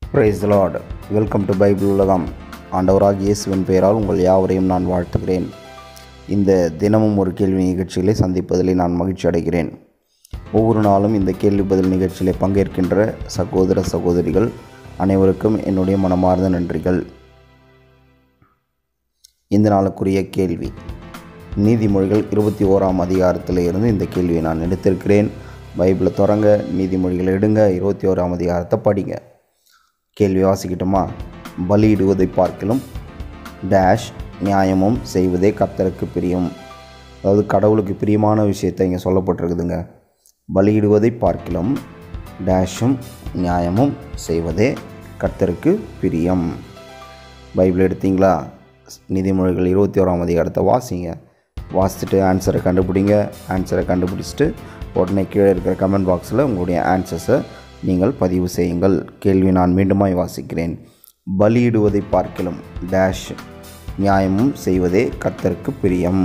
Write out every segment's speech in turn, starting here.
price lord welcome to Bible உலகம் ஆண்டவராக இயேசுவின் பெயரால் உங்கள் யாவரையும் நான் வாழ்த்துகிறேன் இந்த தினமும் ஒரு கேள்வி நிகழ்ச்சிகளை சந்திப்பதிலே நான் மகிழ்ச்சி அடைகிறேன் ஒவ்வொரு நாளும் இந்த கேள்வி பதில் நிகழ்ச்சியிலே பங்கேற்கின்ற சகோதர சகோதரிகள் அனைவருக்கும் என்னுடைய மனமார்ந்த நன்றிகள் இந்த நாளுக்குரிய கேள்வி நீதிமொழிகள் இருபத்தி ஓராம் அதிகாரத்தில் இருந்து இந்த கேள்வியை நான் எடுத்திருக்கிறேன் பைபிளை தொடங்க நீதிமொழிகளை எடுங்க இருபத்தி ஓராம் அதிகாரத்தை படிங்க கேள்வி வாசிக்கிட்டோமா பலியிடுவதை பார்க்கிலும் டேஷ் நியாயமும் செய்வதே கர்த்தருக்கு பிரியம் அதாவது கடவுளுக்கு பிரியமான விஷயத்தை இங்கே சொல்லப்பட்டிருக்குதுங்க பலியிடுவதை பார்க்கிலும் டேஷும் நியாயமும் செய்வதே கர்த்தருக்கு பிரியம் பைபிள் எடுத்தீங்களா நீதிமொழிகள் இருபத்தி ஓராம் அதிகாரத்தை வாசிங்க வாசிச்சுட்டு ஆன்சரை கண்டுபிடிங்க ஆன்சரை கண்டுபிடிச்சிட்டு உடனே கீழே இருக்கிற கமெண்ட் பாக்ஸில் உங்களுடைய ஆன்சர்ஸை நீங்கள் பதிவு செய்யுங்கள் கேள்வி நான் மீண்டுமாய் வாசிக்கிறேன் பலியிடுவதை பார்க்கிலும் டேஷ் நியாயமும் செய்வதே கர்த்தருக்கு பிரியம்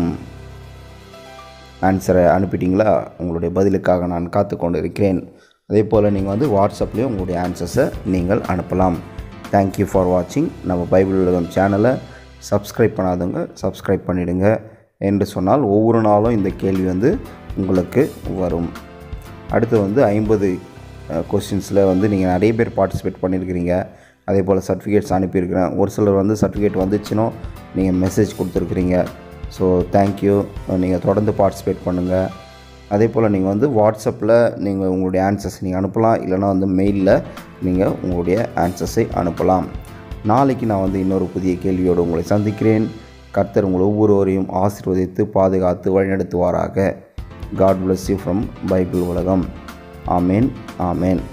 ஆன்சரை அனுப்பிட்டீங்களா உங்களுடைய பதிலுக்காக நான் காத்து கொண்டு இருக்கிறேன் அதே போல் நீங்கள் வந்து வாட்ஸ்அப்லேயும் உங்களுடைய ஆன்சர்ஸை நீங்கள் அனுப்பலாம் தேங்க்யூ ஃபார் வாட்சிங் நம்ம பைபிள் உலகம் சேனலை சப்ஸ்கிரைப் பண்ணாதவங்க சப்ஸ்கிரைப் பண்ணிவிடுங்க என்று சொன்னால் ஒவ்வொரு நாளும் இந்த கேள்வி வந்து உங்களுக்கு வரும் அடுத்து வந்து ஐம்பது கொஸ்டின்ஸில் வந்து நீங்கள் நிறைய பேர் பார்ட்டிசிபேட் பண்ணியிருக்கிறீங்க அதே போல் சர்டிஃபிகேட்ஸ் அனுப்பியிருக்கிறேன் ஒரு சிலர் வந்து சர்டிஃபிகேட் வந்துச்சுனோ நீங்கள் மெசேஜ் கொடுத்துருக்குறீங்க ஸோ தேங்க்யூ நீங்கள் தொடர்ந்து பார்ட்டிசிபேட் பண்ணுங்கள் அதே போல் நீங்கள் வந்து வாட்ஸ்அப்பில் நீங்கள் உங்களுடைய ஆன்சர்ஸ் நீங்கள் அனுப்பலாம் இல்லைனா வந்து மெயிலில் நீங்கள் உங்களுடைய ஆன்சர்ஸை அனுப்பலாம் நாளைக்கு நான் வந்து இன்னொரு புதிய கேள்வியோடு உங்களை சந்திக்கிறேன் கர்த்தர் உங்கள் ஒவ்வொருவரையும் ஆசீர்வதித்து பாதுகாத்து வழிநடத்துவாராக god bless you from Bible உலகம் ஆமேன் ஆமேன்